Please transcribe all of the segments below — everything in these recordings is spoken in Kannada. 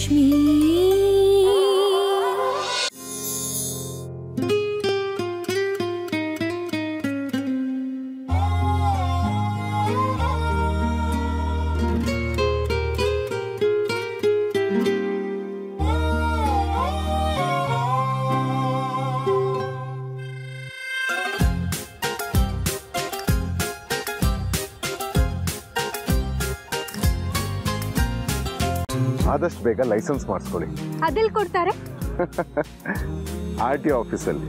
ಲಕ್ಷ್ಮೀ ಆದಷ್ಟು ಬೇಗ ಲೈಸೆನ್ಸ್ ಮಾಡಿಸ್ಕೊಳ್ಳಿ ಅದೆಲ್ಲಿ ಕೊಡ್ತಾರೆ ಆರ್ ಟಿ ಆಫೀಸಲ್ಲಿ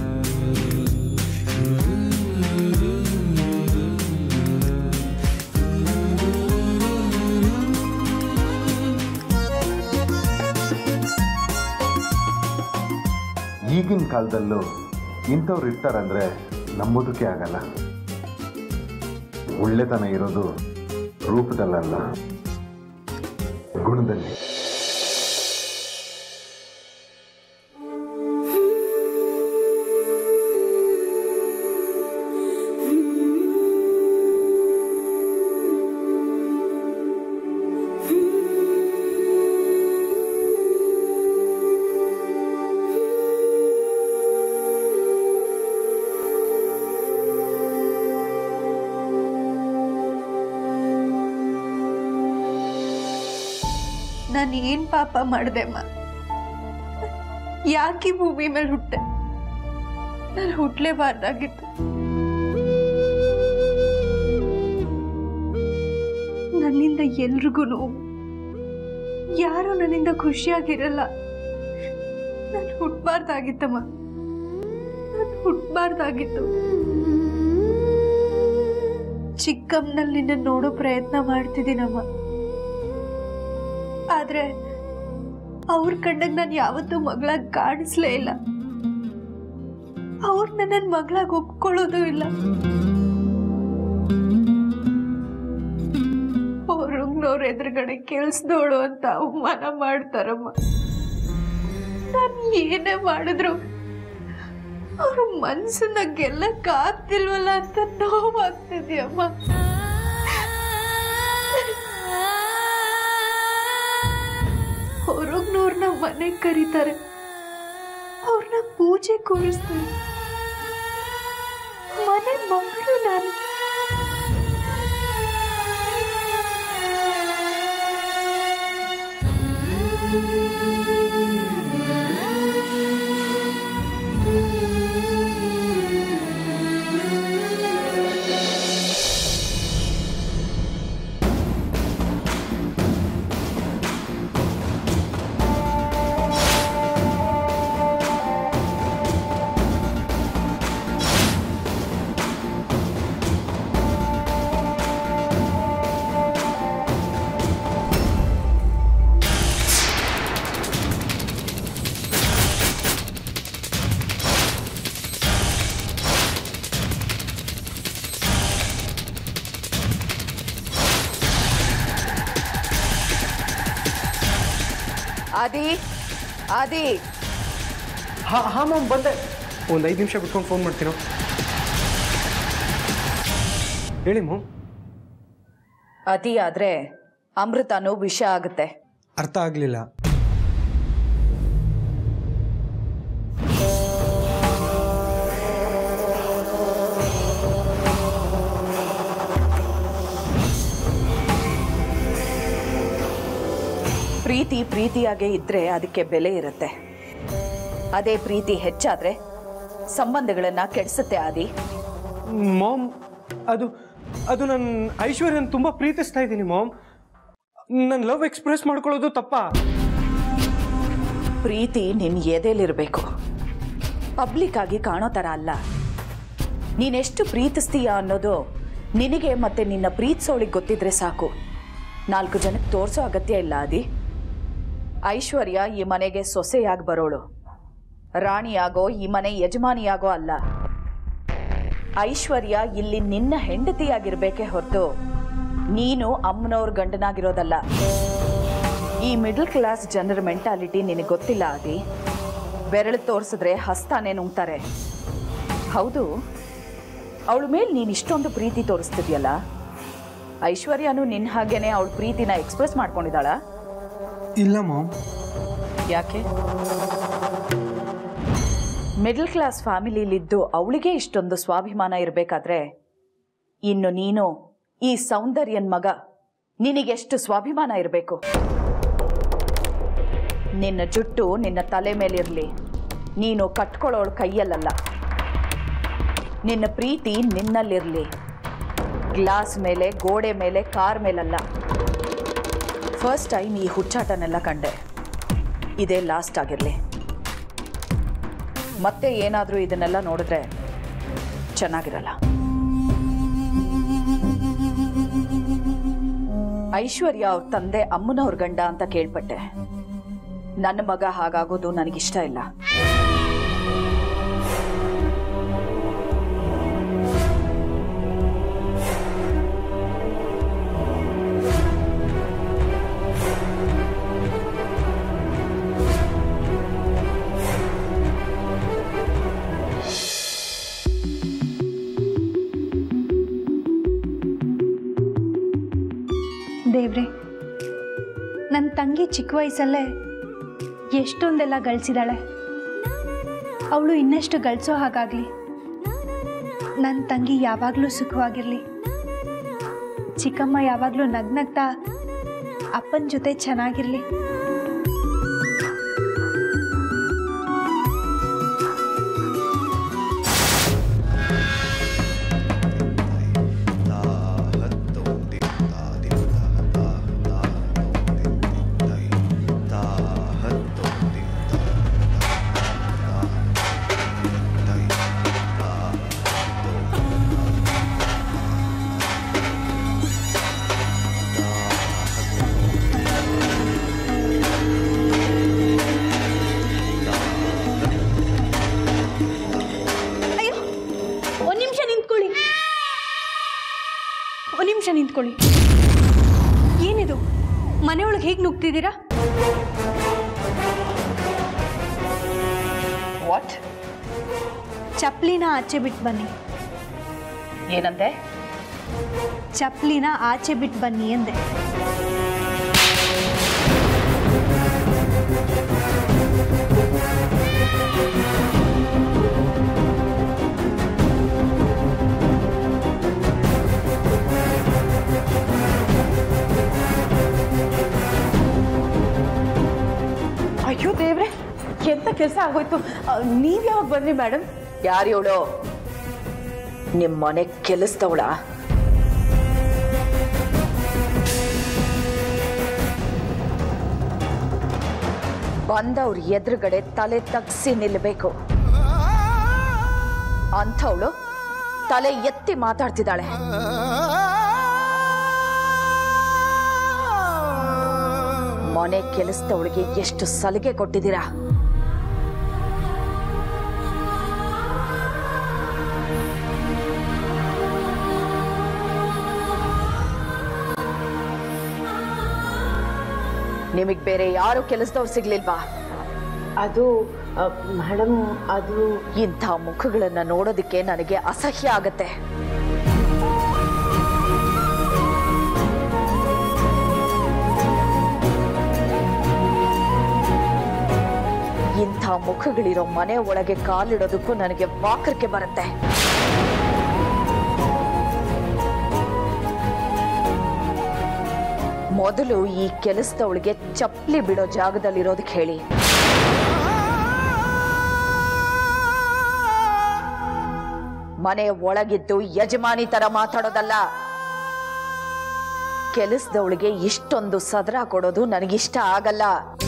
ಈಗಿನ ಕಾಲದಲ್ಲೂ ಇಂಥವ್ರು ಇರ್ತಾರಂದ್ರೆ ನಂಬೋದಕ್ಕೆ ಆಗಲ್ಲ ಒಳ್ಳೆತನ ಇರೋದು ರೂಪದಲ್ಲಲ್ಲ ಗುಣದಲ್ಲಿ ನಾನು ಏನ್ ಪಾಪ ಮಾಡ್ದೆಮ್ಮ ಯಾಕೆ ಈ ಭೂಮಿ ಮೇಲೆ ಹುಟ್ಟೆ ನಾನು ಹುಟ್ಲೇಬಾರ್ದಾಗಿತ್ತು ನನ್ನಿಂದ ಎಲ್ರಿಗೂ ನೋವು ಯಾರು ನನ್ನಿಂದ ಖುಷಿಯಾಗಿರಲ್ಲ ನಾನು ಹುಟ್ಬಾರ್ದಾಗಿತ್ತಮ್ಮ ನಾನು ಹುಟ್ಬಾರ್ದಾಗಿತ್ತು ಚಿಕ್ಕಮ್ಮನಲ್ಲಿ ನಿನ್ನ ನೋಡೋ ಪ್ರಯತ್ನ ಮಾಡ್ತಿದ್ದೀನಮ್ಮ ಆದ್ರೆ ಅವ್ರ ಕಣ್ಣಾಗ ನಾನು ಯಾವತ್ತೂ ಮಗಳಾಗಿ ಕಾಣಿಸ್ಲೇ ಇಲ್ಲ ಅವ್ರು ನನ್ನ ಮಗಳಾಗಿ ಒಪ್ಕೊಳ್ಳೋದು ಇಲ್ಲ ಹೊರಗ್ನವ್ರ ಎದುರುಗಡೆ ಕೆಲ್ಸದೋಳು ಅಂತ ಅವಮಾನ ಮಾಡ್ತಾರಮ್ಮ ನಾನು ಏನೇ ಮಾಡಿದ್ರು ಅವ್ರ ಮನ್ಸನ್ನ ಗೆಲ್ಲಕ್ ಆಗ್ತಿಲ್ವಲ್ಲ ಅಂತ ನೋವಾಗ್ತಿದ್ಯಮ್ಮ ಹೊರಗ್ನವ್ರನ್ನ ಮನೆಗೆ ಕರೀತಾರೆ ಅವ್ರನ್ನ ಪೂಜೆ ಕೂರಿಸ್ತಾರೆ ಮನೆ ಮಗಳು ನಾನು ಆದಿ ಆದಿ ಹಾ ಹಾ ಮ್ಯಾಮ್ ಬಂದೆ ಒಂದು ಐದು ನಿಮಿಷ ಬಿಟ್ಕೊಂಡು ಫೋನ್ ಮಾಡ್ತೀನೋ ಹೇಳಿ ಮ್ಯಾಮ್ ಅತಿ ಆದ್ರೆ ಅಮೃತನೂ ವಿಷ ಆಗುತ್ತೆ ಅರ್ಥ ಆಗಲಿಲ್ಲ ಪ್ರೀತಿ ಪ್ರೀತಿಯಾಗೇ ಇದ್ರೆ ಅದಕ್ಕೆ ಬೆಲೆ ಇರುತ್ತೆ ಅದೇ ಪ್ರೀತಿ ಹೆಚ್ಚಾದ್ರೆ ಸಂಬಂಧಗಳನ್ನ ಕೆಡಿಸುತ್ತೆ ಆದಿ ಮಾಮ್ ಅದು ಅದು ನನ್ನ ಐಶ್ವರ್ಯನ ತುಂಬ ಪ್ರೀತಿಸ್ತಾ ಇದ್ದೀನಿ ಮಾಮ್ ನನ್ನ ಲವ್ ಎಕ್ಸ್ಪ್ರೆಸ್ ಮಾಡ್ಕೊಳ್ಳೋದು ತಪ್ಪಾ ಪ್ರೀತಿ ನಿನ್ ಎದೆಲಿರ್ಬೇಕು ಪಬ್ಲಿಕ್ ಆಗಿ ಕಾಣೋ ಥರ ಅಲ್ಲ ನೀನೆಷ್ಟು ಪ್ರೀತಿಸ್ತೀಯ ಅನ್ನೋದು ನಿನಗೆ ಮತ್ತೆ ನಿನ್ನ ಪ್ರೀತಿಸೋಳಿಗೆ ಗೊತ್ತಿದ್ರೆ ಸಾಕು ನಾಲ್ಕು ಜನಕ್ಕೆ ತೋರಿಸೋ ಅಗತ್ಯ ಇಲ್ಲ ಆದಿ ಐಶ್ವರ್ಯ ಈ ಮನೆಗೆ ಸೊಸೆಯಾಗಿ ಬರೋಳು ರಾಣಿಯಾಗೋ ಈ ಮನೆ ಯಜಮಾನಿಯಾಗೋ ಅಲ್ಲ ಐಶ್ವರ್ಯ ಇಲ್ಲಿ ನಿನ್ನ ಹೆಂಡತಿಯಾಗಿರ್ಬೇಕೇ ಹೊರತು ನೀನು ಅಮ್ಮನವ್ರ ಗಂಡನಾಗಿರೋದಲ್ಲ ಈ ಮಿಡಲ್ ಕ್ಲಾಸ್ ಜನರ ಮೆಂಟಾಲಿಟಿ ನಿನಗೆ ಗೊತ್ತಿಲ್ಲ ಆದಿ ಬೆರಳು ತೋರಿಸಿದ್ರೆ ಹಸ್ತಾನೆ ನುಂಗ್ತಾರೆ ಹೌದು ಅವಳ ಮೇಲೆ ನೀನು ಇಷ್ಟೊಂದು ಪ್ರೀತಿ ತೋರಿಸ್ತಿದ್ಯಲ್ಲ ಐಶ್ವರ್ಯನು ನಿನ್ನ ಹಾಗೇನೆ ಅವಳ ಪ್ರೀತಿನ ಎಕ್ಸ್ಪ್ರೆಸ್ ಮಾಡ್ಕೊಂಡಿದ್ದಾಳ ಇಲ್ಲ ಮಾಮ್ ಯಾಕೆ ಮಿಡಲ್ ಕ್ಲಾಸ್ ಫ್ಯಾಮಿಲಿಲಿದ್ದು ಅವಳಿಗೆ ಇಷ್ಟೊಂದು ಸ್ವಾಭಿಮಾನ ಇರಬೇಕಾದ್ರೆ ಇನ್ನು ನೀನು ಈ ಸೌಂದರ್ಯನ್ ಮಗ ನಿನಗೆಷ್ಟು ಸ್ವಾಭಿಮಾನ ಇರಬೇಕು ನಿನ್ನ ಜುಟ್ಟು ನಿನ್ನ ತಲೆ ಮೇಲಿರಲಿ ನೀನು ಕಟ್ಕೊಳ್ಳೋಳ ಕೈಯಲ್ಲಲ್ಲ ನಿನ್ನ ಪ್ರೀತಿ ನಿನ್ನಲ್ಲಿರಲಿ ಗ್ಲಾಸ್ ಮೇಲೆ ಗೋಡೆ ಮೇಲೆ ಕಾರ್ ಮೇಲಲ್ಲ ಫಸ್ಟ್ ಟೈಮ್ ಈ ಹುಚ್ಚಾಟನೆಲ್ಲ ಕಂಡೆ ಇದೇ ಲಾಸ್ಟ್ ಆಗಿರಲಿ ಮತ್ತೆ ಏನಾದರೂ ಇದನ್ನೆಲ್ಲ ನೋಡಿದ್ರೆ ಚೆನ್ನಾಗಿರಲ್ಲ ಐಶ್ವರ್ಯ ಅವ್ರ ತಂದೆ ಅಮ್ಮನವ್ರ ಗಂಡ ಅಂತ ಕೇಳ್ಪಟ್ಟೆ ನನ್ನ ಮಗ ಹಾಗಾಗೋದು ನನಗಿಷ್ಟ ಇಲ್ಲ ದೇವ್ರೆ ನನ್ನ ತಂಗಿ ಚಿಕ್ಕ ವಯಸ್ಸಲ್ಲೇ ಎಷ್ಟೊಂದೆಲ್ಲ ಗಳಿಸಿದಾಳೆ ಅವಳು ಇನ್ನಷ್ಟು ಗಳಿಸೋ ಹಾಗಾಗಲಿ ನನ್ನ ತಂಗಿ ಯಾವಾಗಲೂ ಸುಖವಾಗಿರಲಿ ಚಿಕ್ಕಮ್ಮ ಯಾವಾಗಲೂ ನಗ್ನಗ್ತಾ ಅಪ್ಪನ ಜೊತೆ ಚೆನ್ನಾಗಿರಲಿ ಅಯ್ಯೋ ಒಂದು ನಿಮಿಷ ನಿಂತ್ಕೊಳ್ಳಿ ಒಂದು ನಿಮಿಷ ನಿಂತ್ಕೊಳ್ಳಿ ಏನಿದು ಮನೆಯೊಳಗೆ ಹೇಗೆ ನುಗ್ತಿದ್ದೀರಾ ವಾಟ್ ಚಪ್ಲಿನ ಆಚೆ ಬಿಟ್ಟು ಬನ್ನಿ ಏನಂತೆ ಚಪ್ಲಿನ ಆಚೆ ಬಿಟ್ಟು ಬನ್ನಿ ಎಂದೆ ಅಯ್ಯೋ ದೇವ್ರೆ ಎಂತ ಕೆಲಸ ಆಗೋಯ್ತು ನೀವ್ ಯಾವಾಗ ಬಂದ್ರಿ ಮೇಡಮ್ ಯಾರು ಇವಳು ನಿಮ್ಮ ಮನೆ ಕೆಲಸದವಳ ಬಂದವ್ರ ಎದುರುಗಡೆ ತಲೆ ತಗ್ಸಿ ನಿಲ್ಲಬೇಕು ಅಂಥವಳು ತಲೆ ಎತ್ತಿ ಮಾತಾಡ್ತಿದ್ದಾಳೆ ಮನೆ ಕೆಲಸದವಳಿಗೆ ಎಷ್ಟು ಸಲಿಗೆ ಕೊಟ್ಟಿದ್ದೀರಾ ನಿಮಗ್ ಬೇರೆ ಯಾರು ಕೆಲಸದವ್ರು ಸಿಗ್ಲಿಲ್ವಾ ಅದು ಮೇಡಮ್ ಅದು ಇಂಥ ಮುಖಗಳನ್ನ ನೋಡೋದಕ್ಕೆ ನನಗೆ ಅಸಹ್ಯ ಆಗತ್ತೆ ಇಂಥ ಮುಖಗಳಿರೋ ಮನೆ ಒಳಗೆ ಕಾಲಿಡೋದಕ್ಕೂ ನನಗೆ ವಾಕರಿಕೆ ಬರುತ್ತೆ ಮೊದಲು ಈ ಕೆಲಸದವಳಿಗೆ ಚಪ್ಪಲಿ ಬಿಡೋ ಜಾಗದಲ್ಲಿರೋದಕ್ಕೆ ಹೇಳಿ ಮನೆ ಒಳಗಿದ್ದು ಯಜಮಾನಿ ತರ ಮಾತಾಡೋದಲ್ಲ ಕೆಲಸದವಳಿಗೆ ಇಷ್ಟೊಂದು ಸದರ ಕೊಡೋದು ನನಗಿಷ್ಟ ಆಗಲ್ಲ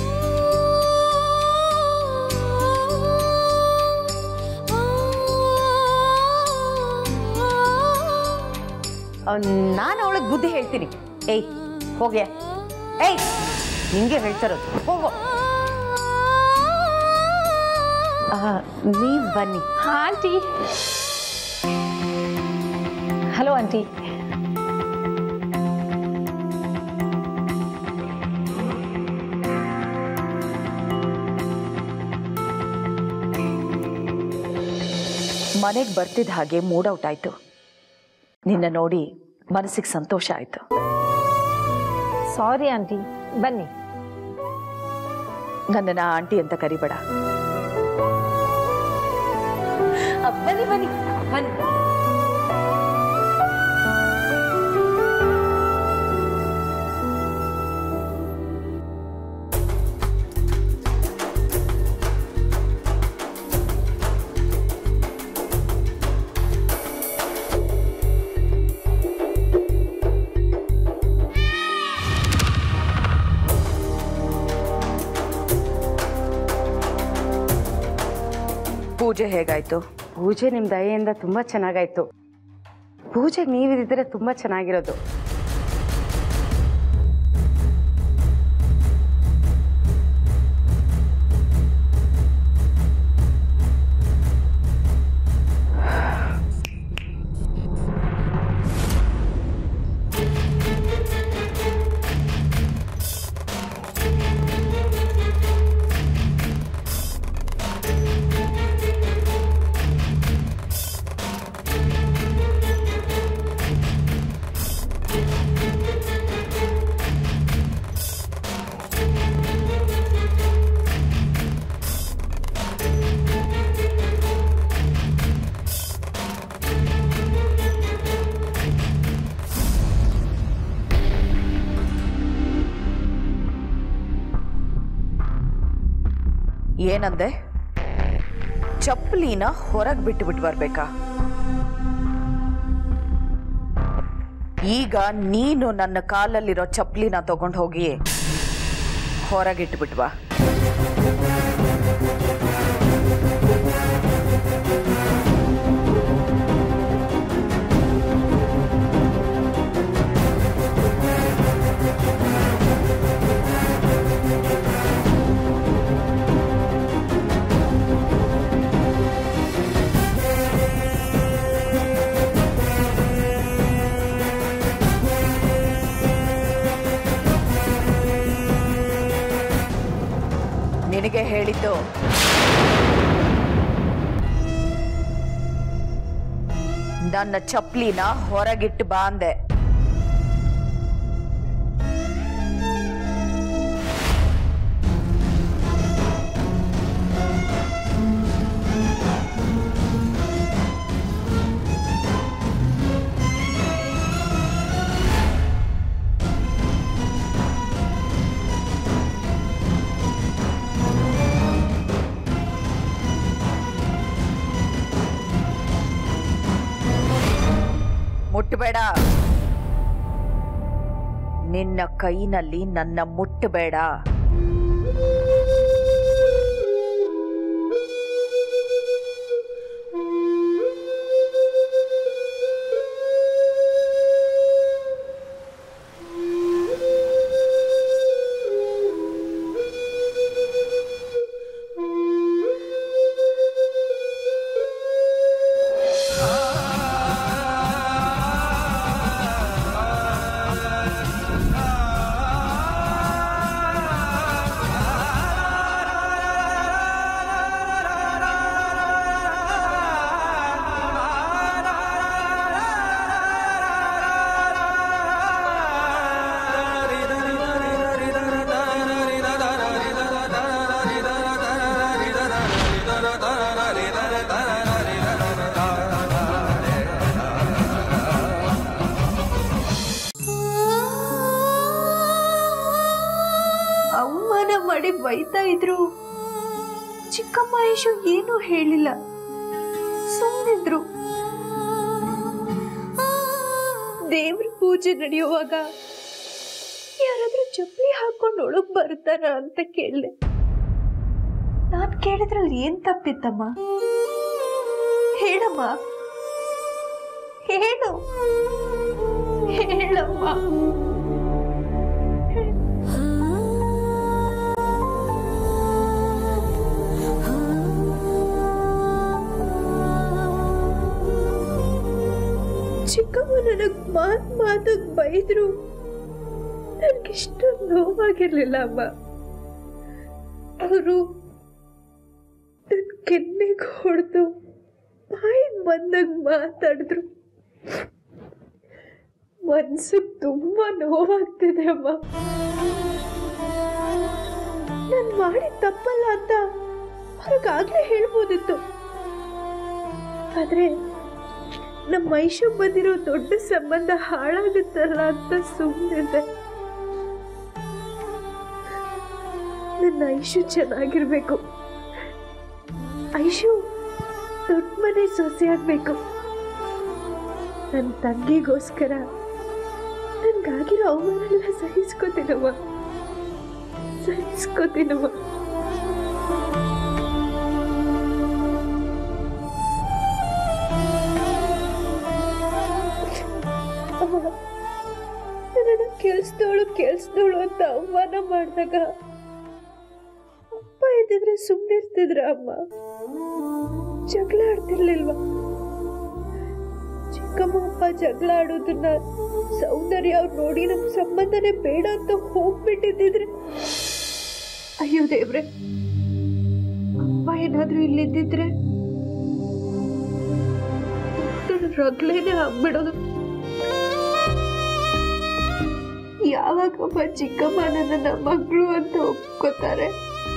ನಾನು ಅವಳಿಗೆ ಬುದ್ಧಿ ಹೇಳ್ತೀನಿ ಏಯ್ ಹೋಗ್ಯ ಏಯ್ ನಿಂಗೆ ಹೇಳ್ತಾರೋದು ಹೋಗು ನೀವು ಬನ್ನಿ ಆಂಟಿ ಹಲೋ ಆಂಟಿ ಮನೆಗೆ ಬರ್ತಿದ್ದ ಹಾಗೆ ಮೂಡ್ ಔಟ್ ಆಯ್ತು ನಿನ್ನ ನೋಡಿ ಮನಸ್ಸಿಗೆ ಸಂತೋಷ ಆಯ್ತು ಸಾರಿ ಆಂಟಿ ಬನ್ನಿ ನನ್ನನ್ನ ಆಂಟಿ ಅಂತ ಕರಿಬೇಡ ಅ, ಬನ್ನಿ ಬನ್ನಿ ಬನ್ನಿ ಪೂಜೆ ಹೇಗಾಯ್ತು ಪೂಜೆ ನಿಮ್ಮ ದಯೆಯಿಂದ ತುಂಬ ಚೆನ್ನಾಗಾಯ್ತು ಪೂಜೆಗೆ ನೀವಿದ್ದರೆ ತುಂಬ ಚೆನ್ನಾಗಿರೋದು ಏನಂದೆ ಚಪ್ಪಲಿನ ಹೊರಗೆ ಬಿಟ್ಟು ಬಿಟ್ಟು ಬರ್ಬೇಕಾ ಈಗ ನೀನು ನನ್ನ ಕಾಲಲ್ಲಿರೋ ಚಪ್ಪಲಿನ ತಗೊಂಡು ಹೋಗಿ ಹೊರಗಿಟ್ಟು ಬಾ ನಿನಗೆ ಹೇಳಿದ್ದು ನನ್ನ ಚಪ್ಲಿನ ಹೊರಗಿಟ್ಟು ಬಾ ಅಂದೆ ಮುಟ್ಟಬೇಡ ನಿನ್ನ ಕೈನಲ್ಲಿ ನನ್ನ ಮುಟ್ಟಬೇಡ ಅವಮಾನ ಮಾಡಿ ಬೈತಾ ಇದ್ರು ಚಿಕ್ಕಮ್ಮ ಐಶು ಏನೂ ಹೇಳಿಲ್ಲ ಸುಮ್ಮನಿದ್ರು ದೇವ್ರ ಪೂಜೆ ನಡೆಯುವಾಗ ಯಾರಾದ್ರೂ ಚಪ್ಪಲಿ ಹಾಕೊಂಡು ಒಳಗ್ ಬರ್ತಾರ ಅಂತ ಕೇಳಿದೆ ನಾನ್ ಕೇಳಿದ್ರಲ್ಲಿ ಏನ್ ತಪ್ಪಿತ್ತಮ್ಮ ಹೇಳಮ್ಮ ಹೇಳು ಹೇಳಮ್ಮ ಚಿಕ್ಕಮ್ಮ ನನಗ್ ಮಾತ್ ಮಾತಕ್ ಬೈದ್ರು ನನ್ಗಿಷ್ಟ ನೋವಾಗಿರ್ಲಿಲ್ಲ ಅಮ್ಮ ಅವರು ನನ್ ಕೆನ್ನೆಗ್ ಹೊಡೆದು ಬಾಯಿಗೆ ಬಂದಂಗ್ ಮಾತಾಡಿದ್ರು ಮನ್ಸಿಗೆ ತುಂಬಾ ನೋವಾಗ್ತಿದೆ ಅಮ್ಮ ನಾನು ಮಾಡಿದ ತಪ್ಪಲ್ಲ ಅಂತ ಅವ್ರಿಗಾಗ್ಲೇ ಹೇಳ್ಬೋದಿತ್ತು ಆದ್ರೆ ನಮ್ಮ ಐಶು ಬಂದಿರೋ ದೊಡ್ಡ ಸಂಬಂಧ ಹಾಳಾಗುತ್ತಲ್ಲ ಅಂತ ಸುಮ್ಮನಿದೆ ನನ್ನ ಐಶು ಚೆನ್ನಾಗಿರ್ಬೇಕು ಐಶು ದೊಡ್ಡ ಮನೆ ಸೊಸೆ ಆಗ್ಬೇಕು ನನ್ನ ತಂಗಿಗೋಸ್ಕರ ನನ್ಗಾಗಿರೋ ಅವಮಾನೆಲ್ಲ ಸಹಿಸ್ಕೋತೀನವ್ವ ಸಹಿಸ್ಕೋತೀನವ್ವ ಅವ್ವ, ನನ್ನನ್ನು ಕೆಲ್ಸದವಳು ಕೆಲ್ಸದವಳು ಅಂತ ಅವಮಾನ ಮಾಡಿದಾಗ ಅಪ್ಪ ಇದ್ದಿದ್ರೆ ಸುಮ್ಮನೆ ಇರ್ತಿದ್ರ ಅಮ್ಮ ಜಗಳ ಆಡ್ತಿರ್ಲಿಲ್ವಾ ಚಿಕ್ಕಮ್ಮ ಅಪ್ಪ ಜಗಳ ಆಡೋದನ್ನ ಸೌಂದರ್ಯ ಅವ್ರು ನೋಡಿ ನಮ್ ಸಂಬಂಧನೇ ಬೇಡ ಅಂತ ಹೋಗ್ಬಿಟ್ಟಿದ್ದಿದ್ರೆ ಅಯ್ಯೋ ದೇವ್ರೆ ಅಪ್ಪ ಏನಾದ್ರೂ ಇಲ್ಲಿದ್ದಿದ್ರೆ ದೊಡ್ಡ ರಗ್ಲೇನೆ ಆಗ್ಬಿಡೋದು ಯಾವಾಗಮ್ಮ ಚಿಕ್ಕಮ್ಮ ನನ್ನ ಮಗಳು ಅಂತ ಒಪ್ಕೋತಾರೆ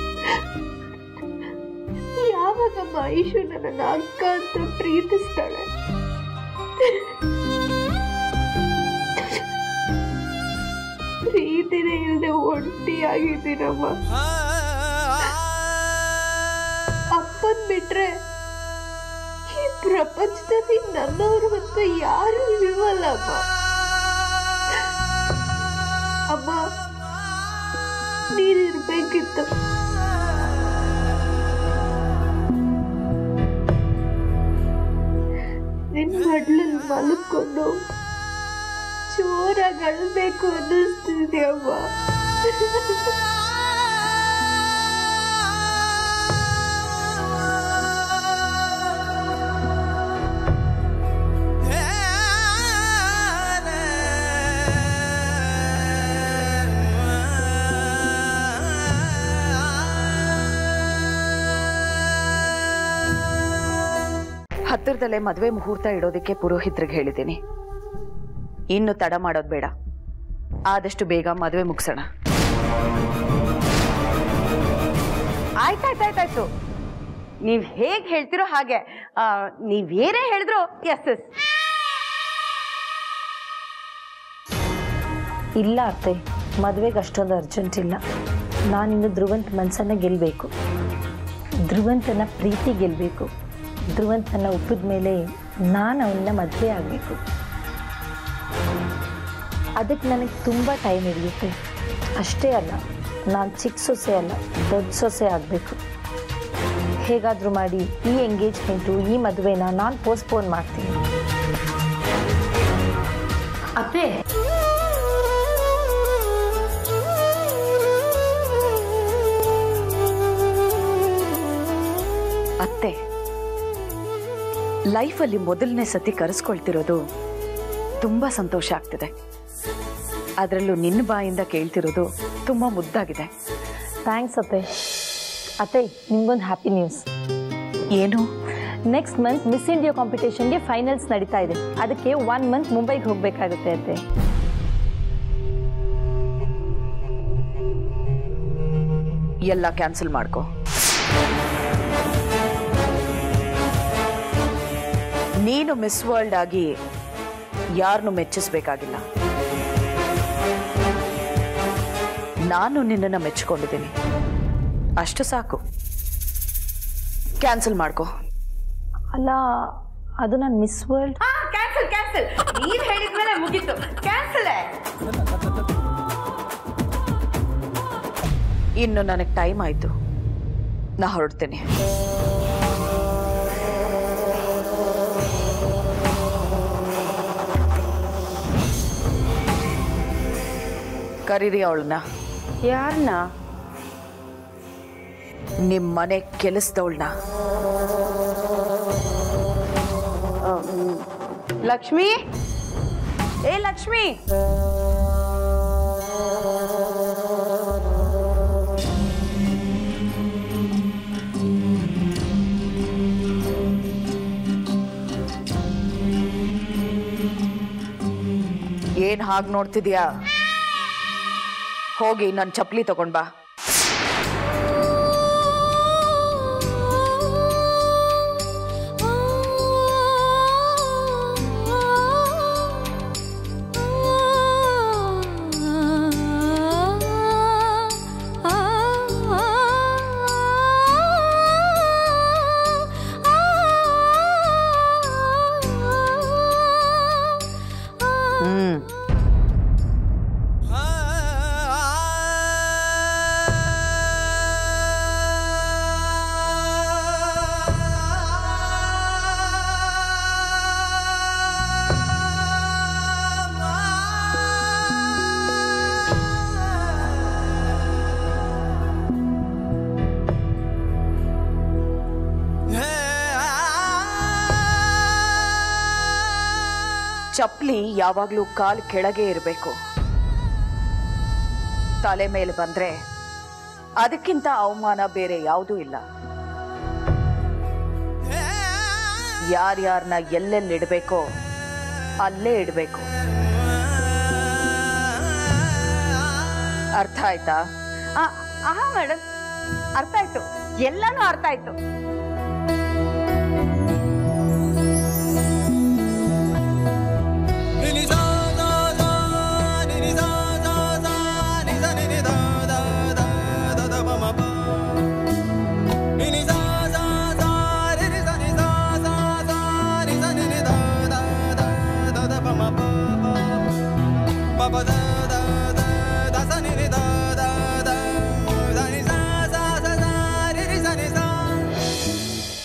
ಯಾವಾಗಮ್ಮ ಐಶು ನನ್ನ ಅಕ್ಕ ಅಂತ ಪ್ರೀತಿಸ್ತಾಳೆ ಪ್ರೀತಿನೇ ಇಲ್ಲದೆ ಒಂಟಿಯಾಗಿದ್ದೀನಮ್ಮ ಅಪ್ಪನ್ ಬಿಟ್ರೆ ಈ ಪ್ರಪಂಚದಲ್ಲಿ ನನ್ನವರು ಅಂತ ಯಾರು ಇಲ್ವಲ್ಲಮ್ಮ ಅಮ್ಮ ನೀನಿರ್ಬೇಕಿತ್ತು ನಿನ್ ಮಡ್ಲಲ್ಲಿ ಮಲ್ಕೊಂಡು ಜೋರಾಗಿ ಅಳ್ಬೇಕು ಅನ್ನಿಸ್ತಿದ್ಯಮ್ಮ ಹತ್ತಿರದಲ್ಲೇ ಮದುವೆ ಮುಹೂರ್ತ ಇಡೋದಕ್ಕೆ ಪುರೋಹಿತ್ರಿಗೆ ಹೇಳಿದ್ದೀನಿ ಇನ್ನು ತಡ ಮಾಡೋದು ಬೇಡ ಆದಷ್ಟು ಬೇಗ ಮದುವೆ ಮುಗಿಸೋಣ ಆಯ್ತಾಯ್ತಾಯ್ತಾಯ್ತು ನೀವು ಹೇಗೆ ಹೇಳ್ತಿರೋ ಹಾಗೆ ಆ, ನೀವ್ ಏನೇ ಹೇಳಿದ್ರು ಎಸ್ ಎಸ್ ಇಲ್ಲ ಅತ್ತೆ ಮದುವೆಗೆ ಅಷ್ಟೊಂದು ಅರ್ಜೆಂಟ್ ಇಲ್ಲ ನಾನಿನ್ನು ಧ್ರುವಂತ್ ಮನಸ್ಸನ್ನ ಗೆಲ್ಲಬೇಕು ಧ್ರುವಂತನ ಪ್ರೀತಿ ಗೆಲ್ಲಬೇಕು ಧ್ರುವಂತನ ಒಪ್ಪಿದ ಮೇಲೆ ನಾನು ಅವನ್ನ ಮದುವೆ ಆಗಬೇಕು ಅದಕ್ಕೆ ನನಗೆ ತುಂಬ ಟೈಮ್ ಹಿಡಿಯುತ್ತೆ ಅಷ್ಟೇ ಅಲ್ಲ ನಾನು ಚಿಕ್ಕ ಸೊಸೆ ಅಲ್ಲ ದೊಡ್ಡ ಸೊಸೆ ಆಗಬೇಕು ಹೇಗಾದರೂ ಮಾಡಿ ಈ ಎಂಗೇಜ್ಮೆಂಟು ಈ ಮದುವೆನ ನಾನು ಪೋಸ್ಟ್ಪೋನ್ ಮಾಡ್ತೀನಿ ಅತ್ತೆ ಅತ್ತೆ ಲೈಫಲ್ಲಿ ಮೊದಲನೇ ಸತಿ ಕರೆಸ್ಕೊಳ್ತಿರೋದು ತುಂಬ ಸಂತೋಷ ಆಗ್ತಿದೆ ಅದರಲ್ಲೂ ನಿನ್ನ ಬಾಯಿಂದ ಕೇಳ್ತಿರೋದು ತುಂಬ ಮುದ್ದಾಗಿದೆ ಥ್ಯಾಂಕ್ಸ್ ಅತ್ತೆ ಅತ್ತೆ ನಿಮ್ಗೊಂದು ಹ್ಯಾಪಿ ನ್ಯೂಸ್ ಏನು ನೆಕ್ಸ್ಟ್ ಮಂತ್ ಮಿಸ್ ಇಂಡಿಯಾ ಕಾಂಪಿಟೇಷನ್ಗೆ ಫೈನಲ್ಸ್ ನಡೀತಾ ಇದೆ ಅದಕ್ಕೆ ಒನ್ ಮಂತ್ ಮುಂಬೈಗೆ ಹೋಗಬೇಕಾಗುತ್ತೆ ಅತ್ತೆ ಎಲ್ಲ ಕ್ಯಾನ್ಸಲ್ ಮಾಡ್ಕೊ ನೀನು ಮಿಸ್ ವರ್ಲ್ಡ್ ಆಗಿ ಯಾರನ್ನು ಮೆಚ್ಚಿಸ್ಬೇಕಾಗಿಲ್ಲ ನಾನು ನಿನ್ನನ್ನು ಮೆಚ್ಚಿಕೊಂಡಿದ್ದೀನಿ ಅಷ್ಟು ಸಾಕು ಕ್ಯಾನ್ಸಲ್ ಮಾಡ್ಕೊ ಅಲ್ಲ ಅದು ನಾನು ಮಿಸ್ ವರ್ಲ್ಡ್ ಕ್ಯಾನ್ಸಲ್ ಕ್ಯಾನ್ಸಲ್ ನೀವ್ ಹೇಳಿದ್ಮೇಲೆ ಮುಗೀತು ಕ್ಯಾನ್ಸಲ್ ಇನ್ನು ನನಗೆ ಟೈಮ್ ಆಯಿತು ನಾ ಹೊರಡ್ತೇನೆ ಕರೀರಿ ಅವಳನ್ನ ಯಾರನ್ನ ನಿಮ್ಮ ಮನೆ ಕೆಲಸದವಳನ್ನ ಲಕ್ಷ್ಮಿ ಏ ಲಕ್ಷ್ಮಿ ಏನ್ ಹಾಗೆ ನೋಡ್ತಿದ್ಯಾ ಹೋಗಿ ನನ್ನ ಚಪ್ಪಲಿ ತಗೊಂಡ್ ಬಾ ಹ್ಮ್ ಚಪ್ಪಲಿ ಯಾವಾಗ್ಲೂ ಕಾಲ್ ಕೆಳಗೆ ಇರಬೇಕು ತಲೆ ಮೇಲೆ ಬಂದ್ರೆ ಅದಕ್ಕಿಂತ ಅವಮಾನ ಬೇರೆ ಯಾವುದೂ ಇಲ್ಲ ಯಾರ್ಯಾರನ್ನ ಎಲ್ಲೆಲ್ಲಿ ಇಡಬೇಕೋ ಅಲ್ಲೇ ಇಡಬೇಕು ಅರ್ಥ ಆಯ್ತಾ ಆ, ಆಹಾ ಮೇಡಮ್ ಅರ್ಥ ಆಯ್ತು ಎಲ್ಲಾನು ಅರ್ಥ ಆಯ್ತು